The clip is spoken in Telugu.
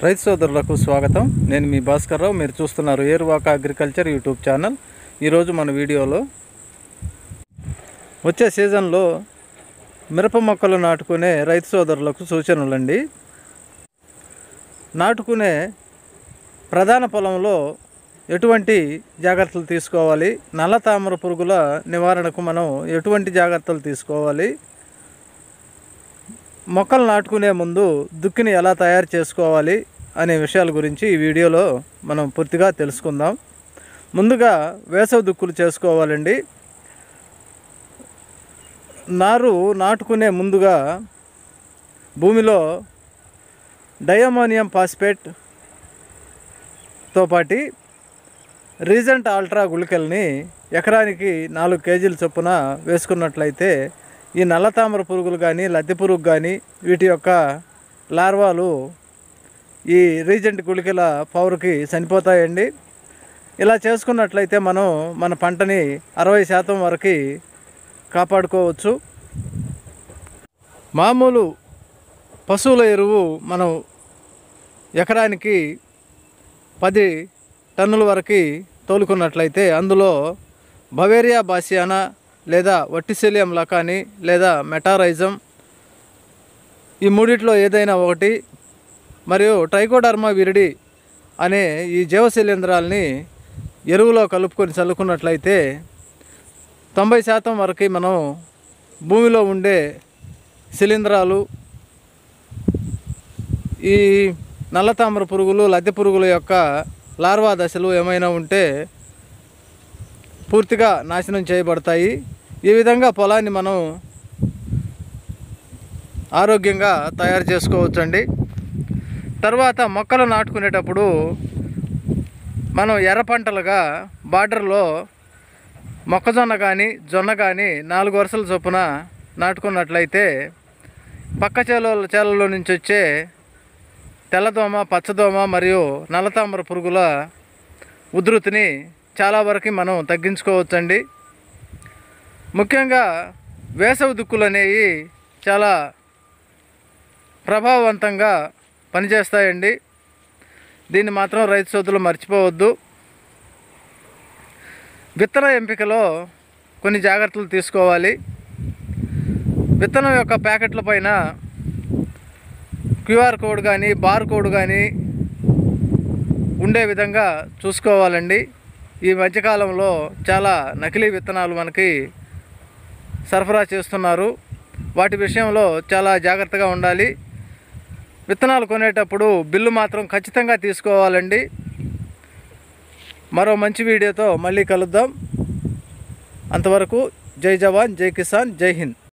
రైతు సోదరులకు స్వాగతం నేను మీ భాస్కర్రావు మీరు చూస్తున్నారు ఏరువాక అగ్రికల్చర్ యూట్యూబ్ ఛానల్ ఈరోజు మన వీడియోలో వచ్చే సీజన్లో మిరప మొక్కలు నాటుకునే రైతు సోదరులకు సూచనలండి నాటుకునే ప్రధాన పొలంలో ఎటువంటి జాగ్రత్తలు తీసుకోవాలి నల్ల తామర పురుగుల నివారణకు మనం ఎటువంటి జాగ్రత్తలు తీసుకోవాలి మొక్కలు నాటుకునే ముందు దుక్కిని ఎలా తయారు చేసుకోవాలి అనే విషయాల గురించి ఈ వీడియోలో మనం పూర్తిగా తెలుసుకుందాం ముందుగా వేసవి దుక్కులు చేసుకోవాలండి నారు నాటుకునే ముందుగా భూమిలో డయామోనియం ఫాస్ఫేట్తో పాటి రీజెంట్ ఆల్ట్రా గుళికల్ని ఎకరానికి నాలుగు కేజీల చొప్పున వేసుకున్నట్లయితే ఈ నల్ల తామర పురుగులు కానీ లద్దె పురుగు కానీ వీటి యొక్క లార్వాలు ఈ రీజెంట్ గుళికల పవర్కి చనిపోతాయండి ఇలా చేసుకున్నట్లయితే మనం మన పంటని అరవై శాతం వరకు కాపాడుకోవచ్చు మామూలు పశువుల ఎరువు మనం ఎకరానికి పది టన్నుల వరకు తోలుకున్నట్లయితే అందులో బవేరియా బాసియానా లేదా వట్టిసెలియం లకాని లేదా మెటారైజం ఈ మూడిట్లో ఏదైనా ఒకటి మరియు ట్రైకోడర్మా విరిడి అనే ఈ జీవశిలీంధ్రాలని ఎరువులో కలుపుకొని చల్లుకున్నట్లయితే తొంభై శాతం వరకు మనం భూమిలో ఉండే శిలీంధ్రాలు ఈ నల్ల తామర పురుగులు లద్దె పురుగుల యొక్క లార్వా దశలు ఏమైనా ఉంటే పూర్తిగా నాశనం చేయబడతాయి ఈ విధంగా పొలాన్ని మనం ఆరోగ్యంగా తయారు చేసుకోవచ్చండి తర్వాత మొక్కలు నాటుకునేటప్పుడు మనం ఎర్ర పంటలుగా బార్డర్లో మొక్కజొన్న కానీ జొన్న కానీ నాలుగు వరుసల చొప్పున నాటుకున్నట్లయితే పక్క చేల చేలలో నుంచి వచ్చే తెల్లదోమ పచ్చదోమ మరియు నల్లతామర పురుగుల ఉధృతిని చాలా వరకు మనం తగ్గించుకోవచ్చండి ముఖ్యంగా వేసవి దుక్కులు అనేవి చాలా ప్రభావవంతంగా పనిచేస్తాయండి దీన్ని మాత్రం రైతు సోదరులు మర్చిపోవద్దు విత్తన ఎంపికలో కొన్ని జాగ్రత్తలు తీసుకోవాలి విత్తనం యొక్క ప్యాకెట్ల పైన క్యూఆర్ కోడ్ కానీ బార్ కోడ్ కానీ ఉండే విధంగా చూసుకోవాలండి ఈ మధ్యకాలంలో చాలా నకిలీ విత్తనాలు మనకి సరఫరా చేస్తున్నారు వాటి విషయంలో చాలా జాగ్రత్తగా ఉండాలి విత్తనాలు కొనేటప్పుడు బిల్లు మాత్రం ఖచ్చితంగా తీసుకోవాలండి మరో మంచి వీడియోతో మళ్ళీ కలుద్దాం అంతవరకు జై జవాన్ జై కిసాన్ జై హింద్